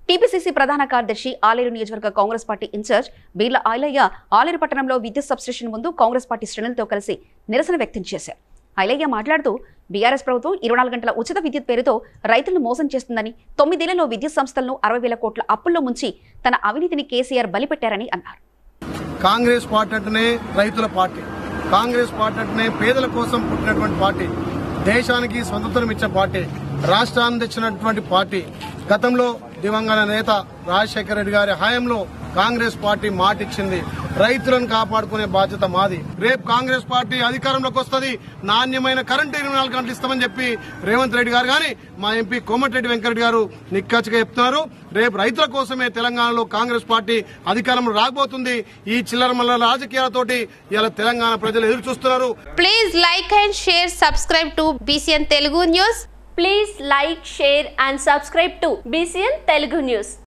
TPCC ప్రధాన కార్యదర్శి ఆలేరు నియోజకవర్గ కాంగ్రెస్ పార్టీ ఇన్ఛార్జ్ బీర్ల ఐలయ్య ఆలేరు పట్టణంలో విద్యుత్ సబ్స్టేషన్ ముందు కాంగ్రెస్ పార్టీ శ్రేణులతో కలిసి నిరసన వ్యక్తం చేశారు ఐలయ్య మాట్లాడుతూ బీఆర్ఎస్ ప్రభుత్వం ఇరవై నాలుగు గంటల ఉచిత విద్యుత్ పేరుతో రైతులను మోసం చేస్తుందని తొమ్మిదేళ్లలో విద్యుత్ సంస్థలను అరవై వేల కోట్ల అప్పుల్లో ముంచి తన అవినీతిని కేసీఆర్ బలిపెట్టారని అన్నారు కాంగ్రెస్ పార్టీ అంటేనే రైతుల పార్టీ కాంగ్రెస్ పార్టీ అంటేనే పేదల కోసం పుట్టినటువంటి పార్టీ దేశానికి స్వతంత్రం ఇచ్చే పార్టీ రాష్ట్రాన్ని తెచ్చినటువంటి పార్టీ గతంలో దివంగత నేత రాజశేఖర రెడ్డి గారి హయాంలో కాంగ్రెస్ పార్టీ మాటిచ్చింది రైతులను కాపాడుకునే బాధ్యత మాది రేపు కాంగ్రెస్ పార్టీ అధికారంలోకి వస్తుంది నాణ్యమైన కరెంటు ఇరవై నాలుగు గంటలు ఇస్తామని చెప్పి రేవంత్ రెడ్డి గారు గాని మా ఎంపీ కోమటిరెడ్డి వెంకరెడ్డి గారు నిక్కచ్చిగా చెప్తున్నారు రేపు రైతుల కోసమే తెలంగాణలో కాంగ్రెస్ పార్టీ అధికారంలో రాకపోతుంది ఈ చిల్లర మల్లర రాజకీయాలతోటి ఇలా తెలంగాణ ప్రజలు ఎదురు చూస్తున్నారు Please like and share, subscribe to BCN Telugu News. Please like, share and subscribe to BCN Telugu News.